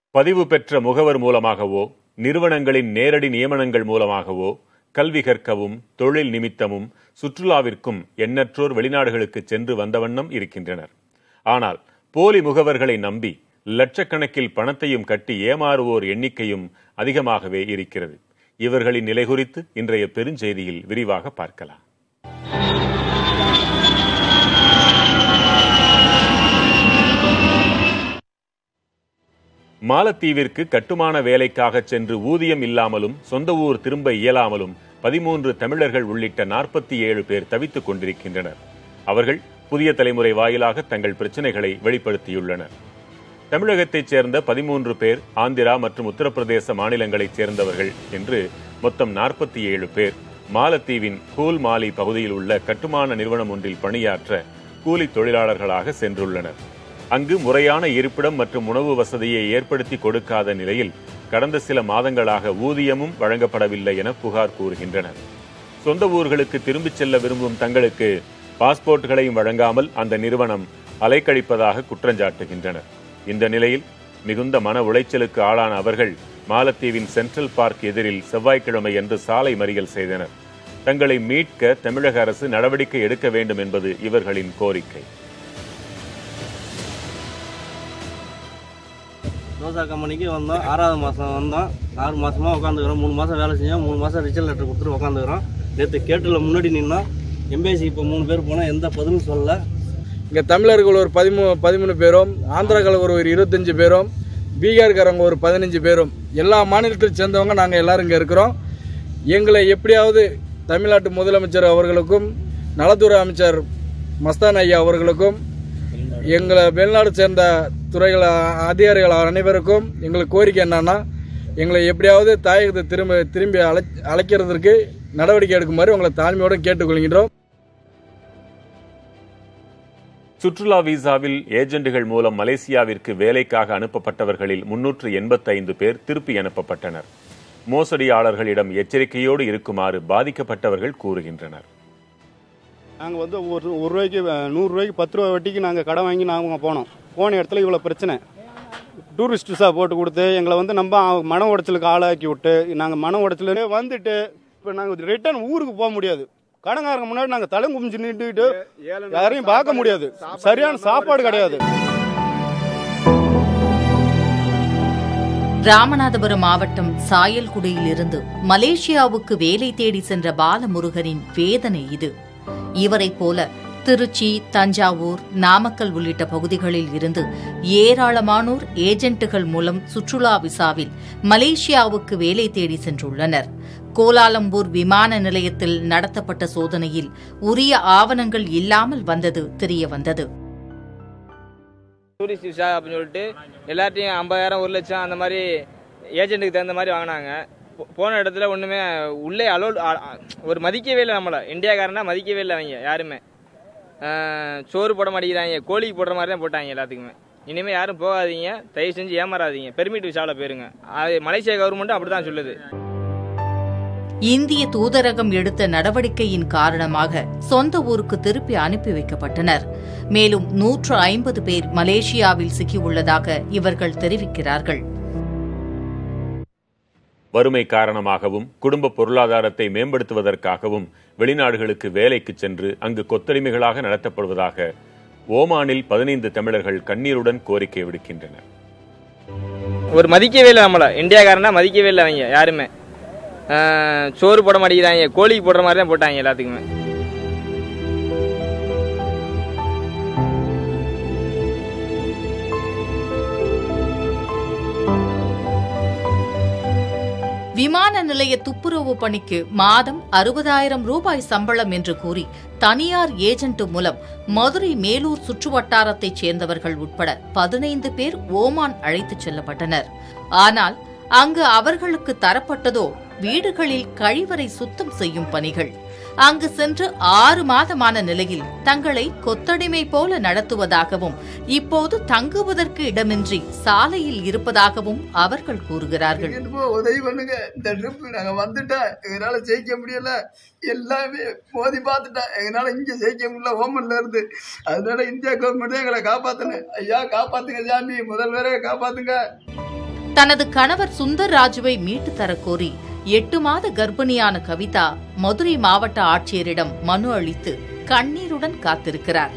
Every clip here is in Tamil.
பதிவு பெற்ற முகவர் மூலமாகவோ நிறுவனங்களின் நேரடி நியமனங்கள் மூலமாகவோ கல்வி கற்கவும் தொழில் நிமித்தமும் சுற்றுலாவிற்கும் எண்ணற்றோர் வெளிநாடுகளுக்கு சென்று வந்த வண்ணம் இருக்கின்றனர் ஆனால் போலி முகவர்களை நம்பி லட்சக்கணக்கில் பணத்தையும் கட்டி ஏமாறுவோர் எண்ணிக்கையும் அதிகமாகவே இருக்கிறது இவர்களின் நிலை குறித்து இன்றைய பெருஞ்செய்தியில் விரிவாக பார்க்கலாம் மாலத்தீவிற்கு கட்டுமான வேலைக்காக சென்று ஊதியம் இல்லாமலும் சொந்த ஊர் திரும்ப இயலாமலும் பதிமூன்று தமிழர்கள் உள்ளிட்ட நாற்பத்தி ஏழு பேர் தவித்துக் கொண்டிருக்கின்றனர் அவர்கள் புதிய தலைமுறை வாயிலாக தங்கள் பிரச்சனைகளை வெளிப்படுத்தியுள்ளனர் தமிழகத்தைச் சேர்ந்த பதிமூன்று பேர் ஆந்திரா மற்றும் உத்தரப்பிரதேச மாநிலங்களைச் சேர்ந்தவர்கள் என்று மொத்தம் நாற்பத்தி ஏழு பேர் மாலத்தீவின் கூல் மாலி பகுதியில் உள்ள கட்டுமான நிறுவனம் ஒன்றில் பணியாற்ற கூலி தொழிலாளர்களாக சென்றுள்ளனர் அங்கு முறையான இருப்பிடம் மற்றும் உணவு வசதியை ஏற்படுத்தி கொடுக்காத நிலையில் கடந்த சில மாதங்களாக ஊதியமும் வழங்கப்படவில்லை என புகார் கூறுகின்றனர் சொந்த ஊர்களுக்கு திரும்பிச் செல்ல விரும்பும் தங்களுக்கு பாஸ்போர்ட்களையும் வழங்காமல் அந்த நிறுவனம் அலைக்கழிப்பதாக குற்றஞ்சாட்டுகின்றனர் இந்த நிலையில் மிகுந்த மன உளைச்சலுக்கு ஆளான அவர்கள் மாலத்தீவின் சென்ட்ரல் பார்க் எதிரில் செவ்வாய்க்கிழமை அன்று சாலை மறியல் செய்தனர் தங்களை மீட்க தமிழக அரசு நடவடிக்கை எடுக்க வேண்டும் என்பது இவர்களின் கோரிக்கை தோசா கம்பெனிக்கு வந்தோம் ஆறாவது மாதம் வந்தோம் ஆறு மாதமாக உட்காந்துக்கிறோம் மூணு மாதம் வேலை செஞ்சோம் மூணு மாதம் ரிசல்ட் லெட்டர் கொடுத்துட்டு உட்காந்துக்கிறோம் நேற்று கேட்டில் முன்னாடி நின்னோம் எம்பேசி இப்போ மூணு பேர் போனால் எந்த பதிலும் சொல்லல இங்கே தமிழர்கள் ஒரு பதிமூ பதிமூணு பேரும் ஆந்திராக்கள் ஒரு ஒரு இருபத்தஞ்சு பேரும் பீகார்காரங்க ஒரு பதினஞ்சு பேரும் எல்லா மாநிலத்தை சேர்ந்தவங்க நாங்கள் எல்லாரும் இங்கே இருக்கிறோம் எங்களை எப்படியாவது தமிழ்நாட்டு முதலமைச்சர் அவர்களுக்கும் நலத்துறை அமைச்சர் மஸ்தான் ஐயா அவர்களுக்கும் எங்களை வெளிநாடு சேர்ந்த துறைகள் அதிகாரிகள் அனைவருக்கும் எங்களுக்கு கோரிக்கை என்னன்னா எங்களை எப்படியாவது தாயகத்தை திரும்ப திரும்பி அழை அழைக்கிறதுக்கு நடவடிக்கை எடுக்குமாறு உங்களை தாழ்மையோடு கேட்டுக்கொள்கின்றோம் சுற்றுலா விசாவில் ஏஜெண்டுகள் மூலம் மலேசியாவிற்கு வேலைக்காக அனுப்பப்பட்டவர்களில் முன்னூற்று எண்பத்தைந்து பேர் திருப்பி அனுப்பப்பட்டனர் மோசடியாளர்களிடம் எச்சரிக்கையோடு இருக்குமாறு பாதிக்கப்பட்டவர்கள் கூறுகின்றனர் நாங்கள் வந்து ஒரு ஒரு ரூபாய்க்கு நூறுரூவாய்க்கு பத்து ரூபா வட்டிக்கு நாங்கள் கடன் வாங்கி நாங்கள் போனோம் போன இடத்துல இவ்வளோ பிரச்சனை டூரிஸ்ட் விசா போட்டு கொடுத்து எங்களை வந்து நம்ம மன உடைச்சலுக்கு ஆளாக்கி விட்டு நாங்கள் மன உடைச்சலே வந்துட்டு இப்போ நாங்கள் ரிட்டர்ன் ஊருக்கு போக முடியாது கடங்காரங்க முன்னாடி நாங்கள் தலை குமிஞ்சு நின்றுக்கிட்டு யாரையும் பார்க்க முடியாது சரியான சாப்பாடு கிடையாது ராமநாதபுரம் மாவட்டம் சாயல்குடியில் இருந்து மலேசியாவுக்கு வேலை தேடி சென்ற பாலமுருகனின் வேதனை இது இவரைப் போல திருச்சி தஞ்சாவூர் நாமக்கல் உள்ளிட்ட பகுதிகளில் இருந்து ஏராளமானோர் ஏஜென்ட்டுகள் மூலம் சுற்றுலா விசாவில் மலேசியாவுக்கு வேலை தேடி சென்றுள்ளனர் கோலாலம்பூர் விமான நிலையத்தில் நடத்தப்பட்ட சோதனையில் உரிய ஆவணங்கள் இல்லாமல் வந்தது தெரியவந்தது டூரிஸ்ட் விசா அப்படின்னு சொல்லிட்டு எல்லார்ட்டையும் ஐம்பதாயிரம் ஒரு லட்சம் அந்த மாதிரி ஏஜென்ட்டுக்கு தகுந்த மாதிரி வாங்கினாங்க போ- போன இடத்துல ஒன்றுமே உள்ளே அலோ ஒரு மதிக்கவே இல்லை நம்மளை இந்தியாக்காரனா மதிக்கவே இல்லை அவங்க யாருமே ஆஹ் சோறு போட மாட்டேங்கிறாங்க கோழிக்கு போடுற மாதிரி தான் போட்டாங்க எல்லாத்துக்குமே இனிமேல் யாரும் போகாதீங்க தயவு செஞ்சு ஏமாறாதீங்க பெர்மிட் விசாவில் போயிருங்க அது மலேசியா கவர்மெண்ட்டும் அப்படி தான் சொல்லுது இந்திய தூதரகம் எடுத்த நடவடிக்கையின் காரணமாக சொந்த ஊருக்கு திருப்பி அனுப்பி வைக்கப்பட்டனர் மேலும் நூற்று ஐம்பது பேர் மலேசியாவில் சிக்கியுள்ளதாக இவர்கள் தெரிவிக்கிறார்கள் வறுமை காரணமாகவும் குடும்ப பொருளாதாரத்தை மேம்படுத்துவதற்காகவும் வெளிநாடுகளுக்கு வேலைக்கு சென்று அங்கு கொத்தடிமைகளாக நடத்தப்படுவதாக ஓமானில் பதினைந்து தமிழர்கள் கண்ணீருடன் கோரிக்கை விடுக்கின்றனர் ஒரு மதிக்கவே இல்லை நம்மளை இந்தியாக்காரனா மதிக்கவே இல்லை அவங்க யாருமே ஆஹ் சோறு போட மாட்டேங்கிறாங்க கோழிக்கு போடுற மாதிரி தான் போட்டாங்க எல்லாத்துக்குமே விமான நிலைய துப்புரவு பணிக்கு மாதம் அறுபதாயிரம் ரூபாய் சம்பளம் என்று கூறி தனியார் ஏஜென்ட் மூலம் மதுரை மேலூர் சுற்றுவட்டாரத்தைச் சேர்ந்தவர்கள் உட்பட பதினைந்து பேர் ஓமான் அழைத்துச் செல்லப்பட்டனர் ஆனால் அங்கு அவர்களுக்கு தரப்பட்டதோ வீடுகளில் கழிவறை சுத்தம் செய்யும் பணிகள் அங்கு சென்று ஆறு மாதமான நிலையில் தங்களை கொத்தடிமை போல நடத்துவதாகவும் இப்போது தங்குவதற்கு இடமின்றி சாலையில் இருப்பதாகவும் அவர்கள் கூறுகிறார்கள் என்னமோ உதவி பண்ணுங்க இந்த ட்ரிப் நாங்க வந்துட்டோம் எங்களால ஜெயிக்க முடியல எல்லாமே மோதி பார்த்துட்டோம் எங்களால இங்க ஜெயிக்க முடியல ஓமன்ல இருந்து அதனால இந்தியா கவர்மெண்ட் எங்களை காப்பாத்தணும் ஐயா காப்பாத்துங்க சாமி முதல்வரே காப்பாத்துங்க தனது கணவர் சுந்தர் ராஜுவை மீட்டு தரக்கோரி எட்டு மாத கர்ப்பிணியான கவிதா மதுரை மாவட்ட ஆட்சியரிடம் மனு அளித்து கண்ணீருடன் காத்திருக்கிறார்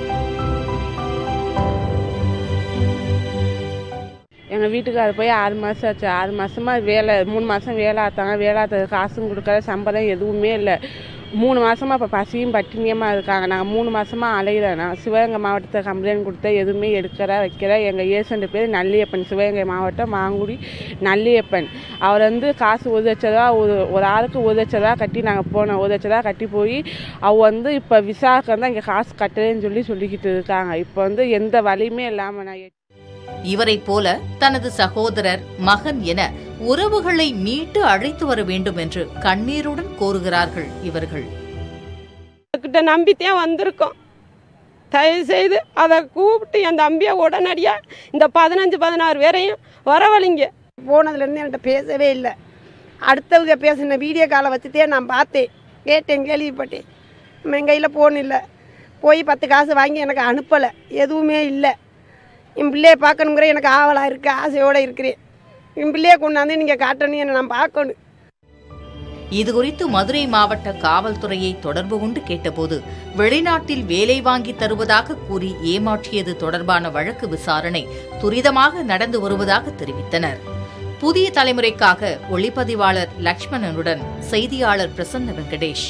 எங்கள் வீட்டுக்காரர் போய் ஆறு மாதம் ஆச்சு ஆறு மாதமா வேலை மூணு மாதம் வேலை ஆத்தாங்க வேலை ஆத்தது காசும் கொடுக்கல சம்பளம் எதுவுமே இல்லை மூணு மாதமா இப்போ பசியும் பட்டினியமா இருக்காங்க நாங்கள் மூணு மாதமா அலைகிறேன் நான் சிவகங்கை மாவட்டத்தை கம்ப்ளைண்ட் கொடுத்தா எதுவுமே எடுக்கிற வைக்கிற எங்கள் ஏசண்ட் பேர் நல்லியப்பன் சிவகங்கை மாவட்டம் மாங்குடி நல்லியப்பன் அவர் வந்து காசு ஒரு லட்ச ரூபா ஒரு ஒரு ஆளுக்கு ஒரு லட்ச ரூபா கட்டி நாங்கள் போனோம் ஒரு லட்ச ரூபா கட்டி போய் அவ வந்து இப்போ விசாக்கு தான் இங்கே காசு கட்டலைன்னு சொல்லி சொல்லிக்கிட்டு இருக்காங்க இப்போ வந்து எந்த வழியுமே இல்லாமல் நான் இவரைப் போல தனது சகோதரர் மகன் என உறவுகளை மீட்டு அழைத்து வர வேண்டும் என்று கண்ணீருடன் கோருகிறார்கள் இவர்கள் கிட்ட நம்பித்தான் வந்திருக்கோம் தயவு செய்து அதை கூப்பிட்டு என் தம்பியை உடனடியாக இந்த பதினஞ்சு பதினாறு பேரையும் வரவழைங்க போனதுலேருந்து என்கிட்ட பேசவே இல்லை அடுத்தவங்க பேசின வீடியோ காலை வச்சுட்டே நான் பார்த்தேன் கேட்டேன் கேள்விப்பட்டேன் நம்ம என் கையில் ஃபோன் இல்லை போய் பத்து காசு வாங்கி எனக்கு அனுப்பலை எதுவுமே இல்லை என் பிள்ளையை பார்க்கணுங்கிற எனக்கு ஆவலாக இருக்குது ஆசையோடு இருக்கிறேன் என் பிள்ளையை கொண்டாந்து நீங்கள் காட்டணும் என்னை நான் பார்க்கணும் இதுகுறித்து மதுரை மாவட்ட காவல்துறையை தொடர்பு கொண்டு கேட்டபோது வெளிநாட்டில் வேலை வாங்கி தருவதாக கூறி ஏமாற்றியது தொடர்பான வழக்கு விசாரணை துரிதமாக நடந்து வருவதாக தெரிவித்தனர் புதிய தலைமுறைக்காக ஒளிப்பதிவாளர் லக்ஷ்மணனுடன் செய்தியாளர் பிரசன்ன வெங்கடேஷ்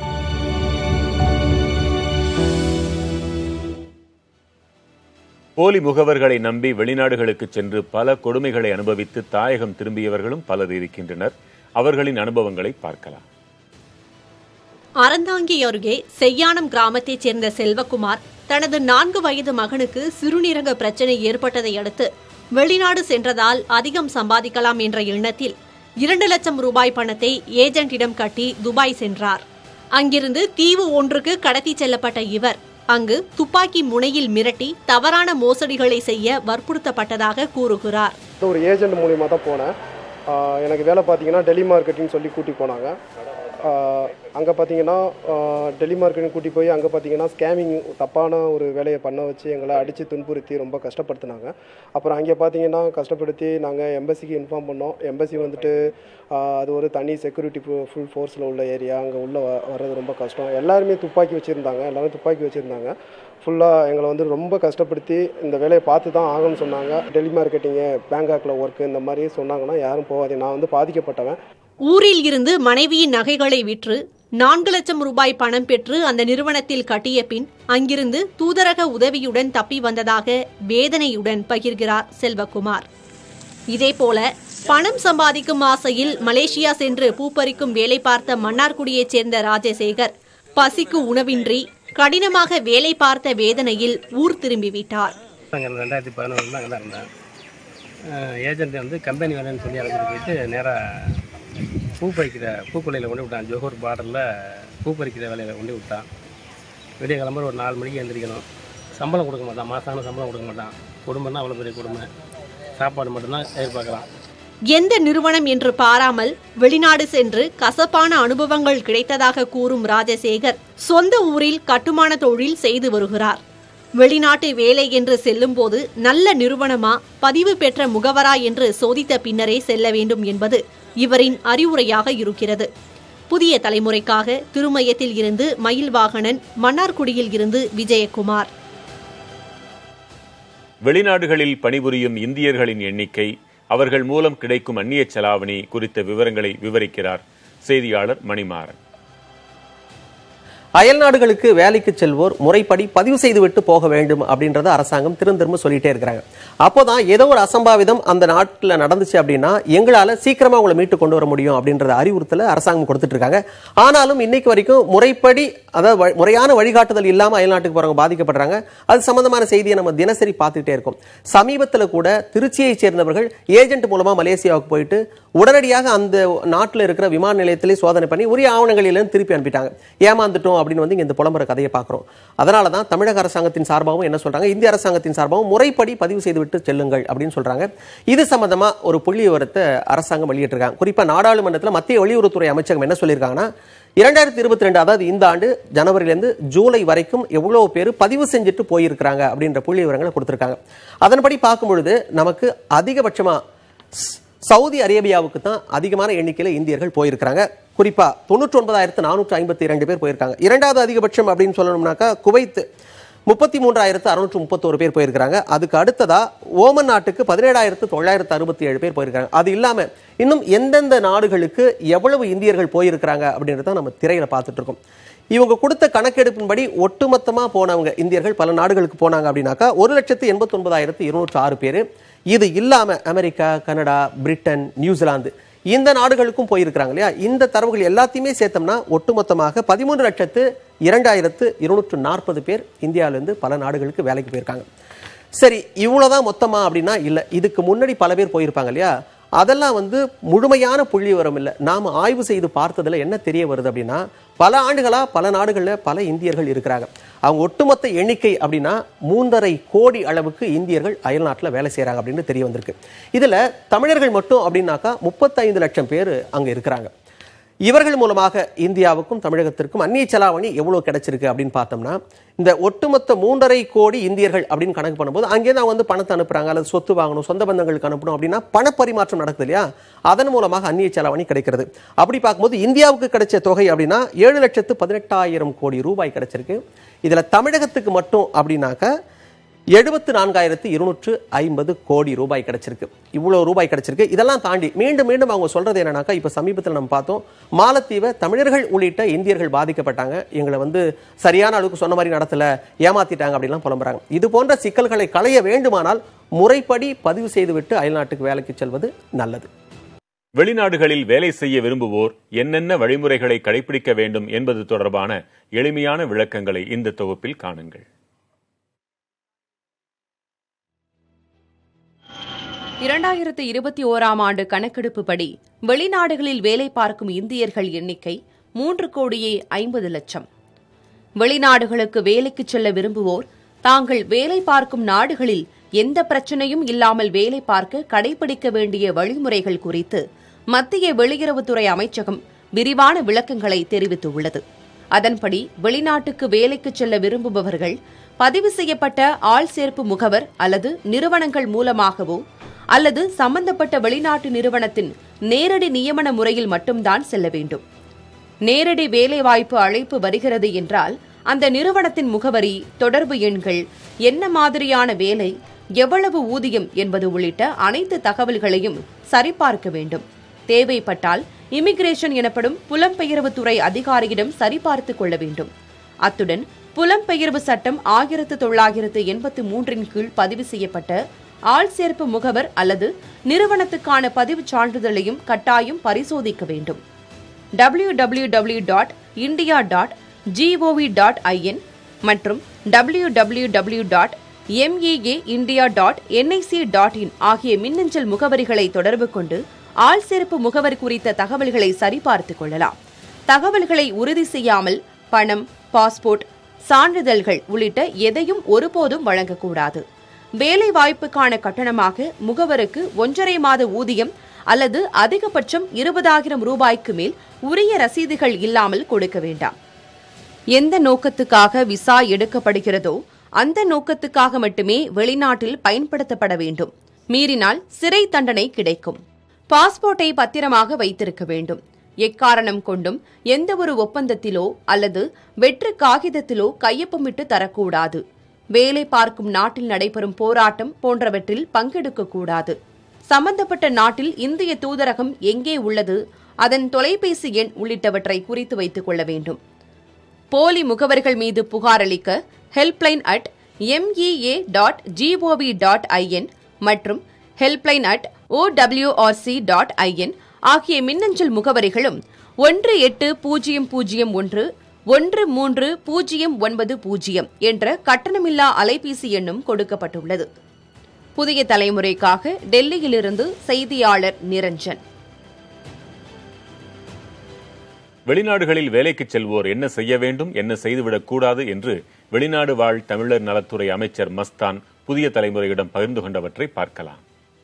போலி முகவர்களை நம்பி வெளிநாடுகளுக்கு சென்று பல கொடுமைகளை அனுபவித்து தாயகம் திரும்பியவர்களும் பலர் இருக்கின்றனர் அவர்களின் அனுபவங்களை பார்க்கலாம் அறந்தாங்கி அருகே செய்யானம் கிராமத்தைச் சேர்ந்த செல்வகுமார் தனது நான்கு வயது மகனுக்கு சிறுநீரக பிரச்சனை ஏற்பட்டதை அடுத்து வெளிநாடு சென்றதால் அதிகம் சம்பாதிக்கலாம் என்ற எண்ணத்தில் இரண்டு லட்சம் ரூபாய் பணத்தை ஏஜென்ட்டிடம் கட்டி துபாய் சென்றார் அங்கிருந்து தீவு ஒன்றுக்கு கடத்திச் செல்லப்பட்ட இவர் அங்கு துப்பாக்கி முனையில் மிரட்டி தவறான மோசடிகளை செய்ய வற்புறுத்தப்பட்டதாக கூறுகிறார் ஒரு ஏஜென்ட் மூலியமாக தான் போனேன் ஆஹ் எனக்கு வேலை பார்த்தீங்கன்னா டெலி மார்க்கெட்டிங் சொல்லி கூட்டி போனாங்க அங்கே பார்த்தீங்கன்னா டெலி மார்க்கெட்டிங் கூட்டி போய் அங்கே பார்த்தீங்கன்னா ஸ்கேமிங் தப்பான ஒரு வேலையை பண்ண வச்சு எங்களை அடித்து துன்புறுத்தி ரொம்ப கஷ்டப்படுத்தினாங்க அப்புறம் அங்கே பார்த்தீங்கன்னா கஷ்டப்படுத்தி நாங்கள் எம்பசிக்கு இன்ஃபார்ம் பண்ணோம் எம்பசி வந்துட்டு ஆஹ் அது ஒரு தனி செக்யூரிட்டி ஃபுல் ஃபோர்ஸில் உள்ள ஏரியா அங்கே உள்ளே வ வர்றது ரொம்ப கஷ்டம் எல்லாருமே துப்பாக்கி வச்சுருந்தாங்க எல்லாரும் துப்பாக்கி வச்சுருந்தாங்க ஃபுல்லாக எங்களை வந்து ரொம்ப கஷ்டப்படுத்தி இந்த வேலையை பார்த்து தான் ஆகணும்னு சொன்னாங்க டெலி மார்க்கெட்டிங்கு பேங்காக்கில் ஒர்க்கு இந்த மாதிரி சொன்னாங்கன்னா யாரும் போகாதீங்க நான் வந்து பாதிக்கப்பட்டவன் ஊரில் இருந்து மனைவியின் நகைகளை விற்று நான்கு லட்சம் ரூபாய் பணம் பெற்று அந்த நிறுவனத்தில் கட்டிய பின் அங்கிருந்து தூதரக உதவியுடன் தப்பி வந்ததாக வேதனையுடன் பகிர்கிறார் செல்வகுமார் இதேபோல பணம் சம்பாதிக்கும் ஆசையில் மலேசியா சென்று பூப்பறிக்கும் வேலை பார்த்த மன்னார்குடியைச் சேர்ந்த ராஜசேகர் பசிக்கு உணவின்றி கடினமாக வேலை பார்த்த வேதனையில் ஊர் திரும்பிவிட்டார் அங்கே ரெண்டாயிரத்தி பதினொன்று அங்கே தான் இருந்தேன் ஏஜென்ட் வந்து கம்பெனி வேலைன்னு சொல்லி அழைச்சிட்டு போயிட்டு நேராக பூ பறிக்கிற பூக்கொல்லையில் கொண்டு விட்டான் ஜோஹர் பார்டரில் பூ பறிக்கிற வேலையில் கொண்டு விட்டான் விடிய கிளம்புற ஒரு நாலு மணிக்கு எழுந்திரிக்கணும் சம்பளம் கொடுக்க மாட்டான் மாசான சம்பளம் கொடுக்க மாட்டான் குடும்பம்னா அவ்வளோ பெரிய குடும்பம் சாப்பாடு மட்டும்தான் எதிர்பார்க்கலாம் எந்த நிறுவனம் என்று பாராமல் வெளிநாடு சென்று கசப்பான அனுபவங்கள் கிடைத்ததாக கூறும் ராஜசேகர் சொந்த ஊரில் கட்டுமான தொழில் செய்து வருகிறார் வெளிநாட்டு வேலை என்று செல்லும்போது நல்ல நிறுவனமா பதிவு பெற்ற முகவரா என்று சோதித்த பின்னரே செல்ல வேண்டும் என்பது இவரின் அறிவுரையாக இருக்கிறது புதிய தலைமுறைக்காக திருமயத்தில் இருந்து மயில் வாகனன் மன்னார்குடியில் இருந்து விஜயகுமார் வெளிநாடுகளில் பணிபுரியும் இந்தியர்களின் எண்ணிக்கை அவர்கள் மூலம் கிடைக்கும் அந்நிய செலாவணி குறித்த விவரங்களை விவரிக்கிறார் செய்தியாளர் மணிமாறன் அயல் நாடுகளுக்கு வேலைக்கு செல்வோர் முறைப்படி பதிவு செய்துவிட்டு போக வேண்டும் அப்படின்றத அரசாங்கம் திரும்ப திரும்ப சொல்லிட்டே இருக்கிறாங்க அப்போதான் ஏதோ ஒரு அசம்பாவிதம் அந்த நாட்டில் நடந்துச்சு அப்படின்னா எங்களால சீக்கிரமா உங்களை மீட்டு கொண்டு வர முடியும் அப்படின்றத அறிவுறுத்தல அரசாங்கம் கொடுத்துட்டு இருக்காங்க ஆனாலும் இன்னைக்கு வரைக்கும் முறைப்படி அதாவது வ- முறையான வழிகாட்டுதல் இல்லாம அயல் நாட்டுக்கு போறவங்க பாதிக்கப்படுறாங்க அது சம்பந்தமான செய்தியை நம்ம தினசரி பார்த்துக்கிட்டே இருக்கோம் சமீபத்தில் கூட திருச்சியை சேர்ந்தவர்கள் ஏஜென்ட் மூலமா மலேசியாவுக்கு போயிட்டு உடனடியாக அந்த நாட்டில் இருக்கிற விமான நிலையத்திலே சோதனை பண்ணி உரிய ஆவணங்களிலும் திருப்பி அனுப்பிட்டாங்க ஏமாந்துட்டோம் அப்படின்னு வந்து இங்க இந்த புலம்புற கதையை பார்க்குறோம் அதனால தான் தமிழக அரசாங்கத்தின் சார்பாகவும் என்ன சொல்றாங்க இந்திய அரசாங்கத்தின் சார்பாகவும் முறைப்படி பதிவு செய்துவிட்டு செல்லுங்கள் அப்படின்னு சொல்றாங்க இது சம்பந்தமா ஒரு புள்ளி விவரத்தை அரசாங்கம் வெளியிட்டிருக்காங்க குறிப்பா நாடாளுமன்றத்தில் மத்திய வெளியுறவுத்துறை அமைச்சகம் என்ன சொல்லியிருக்காங்கன்னா இரண்டாயிரத்தி இருபத்தி ரெண்டு அதாவது இந்த ஆண்டு ஜனவரியிலேருந்து ஜூலை வரைக்கும் எவ்வளவு பேர் பதிவு செஞ்சுட்டு போயிருக்கிறாங்க அப்படின்ற புள்ளி விவரங்களை கொடுத்திருக்காங்க அதன்படி பார்க்கும் பொழுது நமக்கு அதிகபட்சமா ஸ்- சவுதி அரேபியாவுக்கு தான் அதிகமான எண்ணிக்கையில் இந்தியர்கள் போயிருக்கிறாங்க குறிப்பா தொண்ணூற்றி ஒன்பதாயிரத்து நானூற்று ஐம்பத்தி இரண்டு பேர் போயிருக்காங்க இரண்டாவது அதிகபட்சம் அப்படின்னு சொல்லணும்னாக்கா குவைத் முப்பத்தி மூன்றாயிரத்து அறுநூற்று முப்பத்தோரு பேர் போயிருக்கிறாங்க அதுக்கு அடுத்ததா ஓமன் நாட்டுக்கு பதினேழாயிரத்து தொள்ளாயிரத்து அறுபத்தி ஏழு பேர் போயிருக்காங்க அது இல்லாம இன்னும் எந்தெந்த நாடுகளுக்கு எவ்வளவு இந்தியர்கள் போயிருக்கிறாங்க அப்படின்றத நம்ம திரையில பார்த்துட்டு இருக்கோம் இவங்க கொடுத்த கணக்கெடுப்பின்படி ஒட்டுமொத்தமா போனவங்க இந்தியர்கள் பல நாடுகளுக்கு போனாங்க அப்படின்னாக்கா ஒரு லட்சத்து எண்பத்தி ஒன்பதாயிரத்து இருநூற்று ஆறு பேர் இது இல்லாம அமெரிக்கா கனடா பிரிட்டன் நியூசிலாந்து இந்த நாடுகளுக்கும் போயிருக்கிறாங்க இல்லையா இந்த தரவுகள் எல்லாத்தையுமே சேர்த்தோம்னா ஒட்டுமொத்தமாக பதிமூன்று லட்சத்து இரண்டாயிரத்து இருநூற்று நாற்பது பேர் இந்தியாவிலேருந்து பல நாடுகளுக்கு வேலைக்கு போயிருக்காங்க சரி இவ்வளவுதான் மொத்தமா அப்படின்னா இல்ல இதுக்கு முன்னாடி பல பேர் போயிருப்பாங்க இல்லையா அதெல்லாம் வந்து முழுமையான புள்ளி விவரம் இல்லை நாம ஆய்வு செய்து பார்த்ததுல என்ன தெரிய வருது அப்படின்னா பல ஆண்டுகளா பல நாடுகள்ல பல இந்தியர்கள் இருக்கிறாங்க அவங்க ஒட்டுமொத்த எண்ணிக்கை அப்படின்னா மூன்றரை கோடி அளவுக்கு இந்தியர்கள் அயல்நாட்டில் வேலை செய்றாங்க அப்படின்னு தெரிய வந்திருக்கு இதுல தமிழர்கள் மட்டும் அப்படின்னாக்கா முப்பத்தைந்து லட்சம் பேர் அங்க இருக்கிறாங்க இவர்கள் மூலமாக இந்தியாவுக்கும் தமிழகத்திற்கும் அந்நிய செலாவணி எவ்வளவு கிடைச்சிருக்கு அப்படின்னு பார்த்தோம்னா இந்த ஒட்டுமொத்த மூன்றரை கோடி இந்தியர்கள் அப்படின்னு கணக்கு பண்ணும்போது அங்கே தான் வந்து பணத்தை அனுப்புறாங்க அல்லது சொத்து வாங்கணும் சொந்த பந்தங்களுக்கு அனுப்பணும் அப்படின்னா பணப்பரிமாற்றம் நடக்குது இல்லையா அதன் மூலமாக அந்நிய செலாவணி கிடைக்கிறது அப்படி பார்க்கும்போது இந்தியாவுக்கு கிடைச்ச தொகை அப்படின்னா ஏழு லட்சத்து பதினெட்டாயிரம் கோடி ரூபாய் கிடைச்சிருக்கு இதுல தமிழகத்துக்கு மட்டும் அப்படின்னாக்க எழுபத்து நான்காயிரத்து இருநூற்று ஐம்பது கோடி ரூபாய் கிடைச்சிருக்கு இவ்வளவு ரூபாய் கிடைச்சிருக்கு இதெல்லாம் தாண்டி மீண்டும் மீண்டும் அவங்க சொல்றது என்னன்னாக்கா இப்ப சமீபத்தில் நம்ம பார்த்தோம் மாலத்தீவை தமிழர்கள் உள்ளிட்ட இந்தியர்கள் பாதிக்கப்பட்டாங்க எங்களை வந்து சரியான அளவுக்கு சொன்ன மாதிரி நடத்தல ஏமாத்திட்டாங்க அப்படிலாம் புலம்புறாங்க இது போன்ற சிக்கல்களை களைய வேண்டுமானால் முறைப்படி பதிவு செய்துவிட்டு அயல்நாட்டுக்கு வேலைக்கு செல்வது நல்லது வெளிநாடுகளில் வேலை செய்ய விரும்புவோர் என்னென்ன வழிமுறைகளை கடைபிடிக்க வேண்டும் என்பது தொடர்பான எளிமையான விளக்கங்களை இந்த தொகுப்பில் காணுங்கள் இரண்டாயிரத்து இருபத்தி ஓராம் ஆண்டு கணக்கெடுப்புப்படி வெளிநாடுகளில் வேலை பார்க்கும் இந்தியர்கள் எண்ணிக்கை மூன்று கோடியே ஐம்பது லட்சம் வெளிநாடுகளுக்கு வேலைக்கு செல்ல விரும்புவோர் தாங்கள் வேலை பார்க்கும் நாடுகளில் எந்த பிரச்சனையும் இல்லாமல் வேலை பார்க்க கடைபிடிக்க வேண்டிய வழிமுறைகள் குறித்து மத்திய வெளியுறவுத்துறை அமைச்சகம் விரிவான விளக்கங்களை தெரிவித்துள்ளது அதன்படி வெளிநாட்டுக்கு வேலைக்கு செல்ல விரும்புபவர்கள் பதிவு செய்யப்பட்ட ஆள் சேர்ப்பு முகவர் அல்லது நிறுவனங்கள் மூலமாகவோ அல்லது சம்பந்தப்பட்ட வெளிநாட்டு நிறுவனத்தின் நேரடி நியமன முறையில் மட்டும்தான் செல்ல வேண்டும் நேரடி வேலைவாய்ப்பு அழைப்பு வருகிறது என்றால் அந்த நிறுவனத்தின் முகவரி தொடர்பு எண்கள் என்ன மாதிரியான வேலை எவ்வளவு ஊதியம் என்பது உள்ளிட்ட அனைத்து தகவல்களையும் சரிபார்க்க வேண்டும் தேவைப்பட்டால் இமிகிரேஷன் எனப்படும் புலம்பெயர்வுத்துறை அதிகாரியிடம் சரிபார்த்துக் கொள்ள வேண்டும் அத்துடன் புலம்பெயர்வு சட்டம் ஆயிரத்து தொள்ளாயிரத்து எண்பத்து மூன்றின் கீழ் பதிவு செய்யப்பட்ட ஆள் சேர்ப்பு முகவர் அல்லது நிறுவனத்துக்கான பதிவுச் சான்றிதழையும் கட்டாயம் பரிசோதிக்க வேண்டும் W W W dot India dot G O V dot I N மற்றும் W W W dot M E A India dot N I C dot in ஆகிய மின்னஞ்சல் முகவரிகளை தொடர்பு கொண்டு ஆள் சேர்ப்பு முகவர் குறித்த தகவல்களை சரிபார்த்துக் கொள்ளலாம் தகவல்களை உறுதி செய்யாமல் பணம் பாஸ்போர்ட் சான்றிதழ்கள் உள்ளிட்ட எதையும் ஒருபோதும் வழங்கக்கூடாது வேலை வாய்ப்புக்கான கட்டணமாக முகவருக்கு ஒன்றரை மாத ஊதியம் அல்லது அதிகபட்சம் இருபதாயிரம் ரூபாய்க்கு மேல் உரிய ரசீதுகள் இல்லாமல் கொடுக்க வேண்டாம் எந்த நோக்கத்துக்காக விசா எடுக்கப்படுகிறதோ அந்த நோக்கத்துக்காக மட்டுமே வெளிநாட்டில் பயன்படுத்தப்பட வேண்டும் மீறினால் சிறை தண்டனை கிடைக்கும் பாஸ்போர்ட்டை பத்திரமாக வைத்திருக்க வேண்டும் எக்காரணம் கொண்டும் எந்த ஒரு ஒப்பந்தத்திலோ அல்லது வெற்று காகிதத்திலோ கையொப்பமிட்டு தரக்கூடாது வேலை பார்க்கும் நாட்டில் நடைபெறும் போராட்டம் போன்றவற்றில் பங்கெடுக்கக்கூடாது சம்பந்தப்பட்ட நாட்டில் இந்திய தூதரகம் எங்கே உள்ளது அதன் தொலைபேசி எண் உள்ளிட்டவற்றை குறித்து வைத்துக் கொள்ள வேண்டும் போலி முகவர்கள் மீது புகார் அளிக்க helpline at M E A dot G O V dot I N மற்றும் helpline at O W R C dot I N ஆகிய மின்னஞ்சல் முகவரிகளும் ஒன்று எட்டு பூஜ்ஜியம் பூஜ்ஜியம் ஒன்று ஒன்று மூன்று பூஜ்ஜியம் ஒன்பது பூஜ்ஜியம் என்ற கட்டணமில்லா அலைபேசி எண்ணும் கொடுக்கப்பட்டுள்ளது புதிய தலைமுறைக்காக டெல்லியிலிருந்து செய்தியாளர் நிரஞ்சன் வெளிநாடுகளில் வேலைக்கு செல்வோர் என்ன செய்ய வேண்டும் என்ன செய்துவிடக் கூடாது என்று வெளிநாடு வாழ் தமிழர் நலத்துறை அமைச்சர் மஸ்தான் புதிய தலைமுறையிடம் பகிர்ந்து கொண்டவற்றை பார்க்கலாம்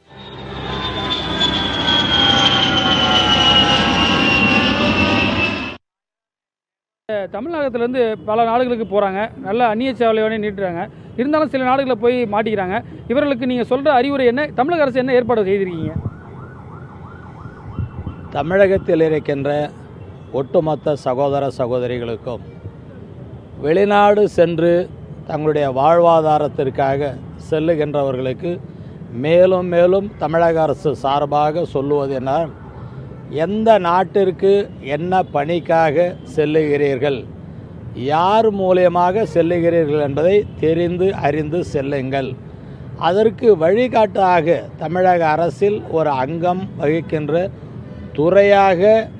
தமிழகத்துலேருந்து பல நாடுகளுக்கு போகிறாங்க நல்ல அந்நிய சேவலையோட நீட்டுறாங்க இருந்தாலும் சில நாடுகளில் போய் மாட்டிக்கிறாங்க இவர்களுக்கு நீங்கள் சொல்கிற அறிவுரை என்ன தமிழக அரசு என்ன ஏற்பாடு செய்திருக்கீங்க தமிழகத்தில் இருக்கின்ற ஒட்டுமொத்த சகோதர சகோதரிகளுக்கும் வெளிநாடு சென்று தங்களுடைய வாழ்வாதாரத்திற்காக செல்லுகின்றவர்களுக்கு மேலும் மேலும் தமிழக அரசு சார்பாக சொல்லுவது என்ன எந்த நாட்டிற்கு என்ன பணிக்காக செல்லுகிறீர்கள் யார் மூலியமாக செல்லுகிறீர்கள் என்பதை தெரிந்து அறிந்து செல்லுங்கள் அதற்கு வழிகாட்டாக தமிழக அரசில் ஒரு அங்கம் வகிக்கின்ற துறையாக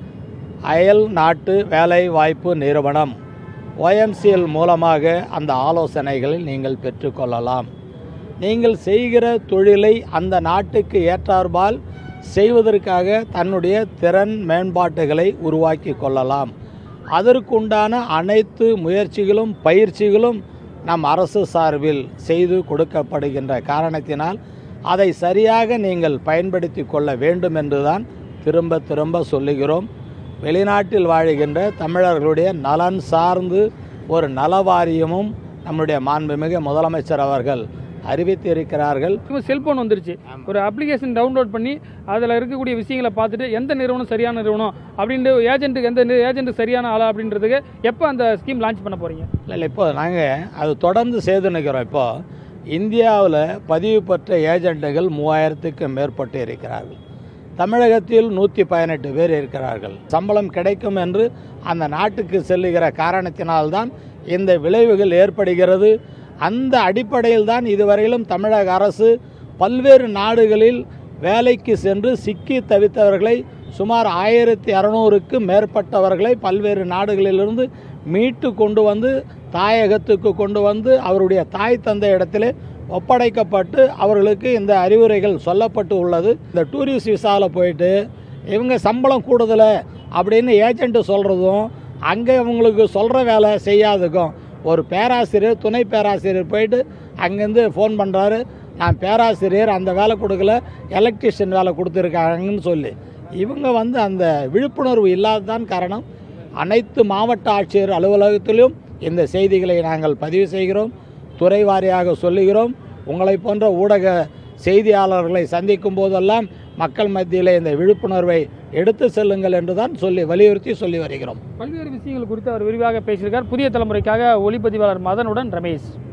அயல் நாட்டு வேலை வாய்ப்பு நிறுவனம் ஒஎம்சிஎல் மூலமாக அந்த ஆலோசனைகளை நீங்கள் பெற்றுக்கொள்ளலாம் நீங்கள் செய்கிற தொழிலை அந்த நாட்டுக்கு ஏற்றார்பால் செய்வதற்காக தன்னுடைய திறன் மேம்பாட்டுகளை உருவாக்கி கொள்ளலாம் அதற்குண்டான அனைத்து முயற்சிகளும் பயிற்சிகளும் நம் அரசு சார்பில் செய்து கொடுக்கப்படுகின்ற காரணத்தினால் அதை சரியாக நீங்கள் பயன்படுத்தி கொள்ள வேண்டும் என்றுதான் திரும்ப திரும்ப சொல்லுகிறோம் வெளிநாட்டில் வாழுகின்ற தமிழர்களுடைய நலன் சார்ந்து ஒரு நலவாரியமும் நம்முடைய மாண்புமிகு முதலமைச்சர் அவர்கள் அறிவித்திருக்கிறார்கள் இப்போ செல்போன் வந்துருச்சு ஒரு அப்ளிகேஷன் டவுன்லோட் பண்ணி அதில் இருக்கக்கூடிய விஷயங்களை பார்த்துட்டு எந்த நிறுவனம் சரியான நிறுவனம் அப்படின்ட்டு ஏஜென்ட்டுக்கு எந்த ஏஜென்ட் சரியான ஆளா அப்படின்றதுக்கு எப்போ அந்த ஸ்கீம் லான்ச் பண்ண போறீங்க இல்லை இல்லை இப்போ நாங்கள் அது தொடர்ந்து செய்து நிற்கிறோம் இப்போ இந்தியாவில் பதிவு பெற்ற ஏஜென்ட்டுகள் மூவாயிரத்துக்கு மேற்பட்டு இருக்கிறார்கள் தமிழகத்தில் நூற்றி பதினெட்டு பேர் இருக்கிறார்கள் சம்பளம் கிடைக்கும் என்று அந்த நாட்டுக்கு செல்லுகிற காரணத்தினால்தான் இந்த விளைவுகள் ஏற்படுகிறது அந்த அடிப்படையில் தான் இதுவரையிலும் தமிழக அரசு பல்வேறு நாடுகளில் வேலைக்கு சென்று சிக்கி தவித்தவர்களை சுமார் ஆயிரத்தி அறநூறுக்கு மேற்பட்டவர்களை பல்வேறு நாடுகளிலிருந்து மீட்டு கொண்டு வந்து தாயகத்துக்கு கொண்டு வந்து அவருடைய தாய் தந்தை இடத்திலே ஒப்படைக்கப்பட்டு அவர்களுக்கு இந்த அறிவுரைகள் சொல்லப்பட்டு உள்ளது இந்த டூரிஸ்ட் விசாவில் போயிட்டு இவங்க சம்பளம் கூடுதலை அப்படின்னு ஏஜென்ட்டு சொல்கிறதும் அங்கே இவங்களுக்கு சொல்கிற வேலை செய்யாததுக்கும் ஒரு பேராசிரியர் துணை பேராசிரியர் போயிட்டு அங்கேருந்து ஃபோன் பண்ணுறாரு நான் பேராசிரியர் அந்த வேலை கொடுக்கல எலக்ட்ரிஷியன் வேலை கொடுத்துருக்காங்கன்னு சொல்லி இவங்க வந்து அந்த விழிப்புணர்வு இல்லாததான் காரணம் அனைத்து மாவட்ட ஆட்சியர் அலுவலகத்திலும் இந்த செய்திகளை நாங்கள் பதிவு செய்கிறோம் துறை வாரியாக சொல்லுகிறோம் உங்களை போன்ற ஊடக செய்தியாளர்களை சந்திக்கும் போதெல்லாம் மக்கள் மத்தியில் இந்த விழிப்புணர்வை எடுத்து செல்லுங்கள் என்றுதான் சொல்லி வலியுறுத்தி சொல்லி வருகிறோம் பல்வேறு விஷயங்கள் குறித்து அவர் விரிவாக பேசியிருக்கார் புதிய தலைமுறைக்காக ஒளிப்பதிவாளர் மதனுடன் ரமேஷ்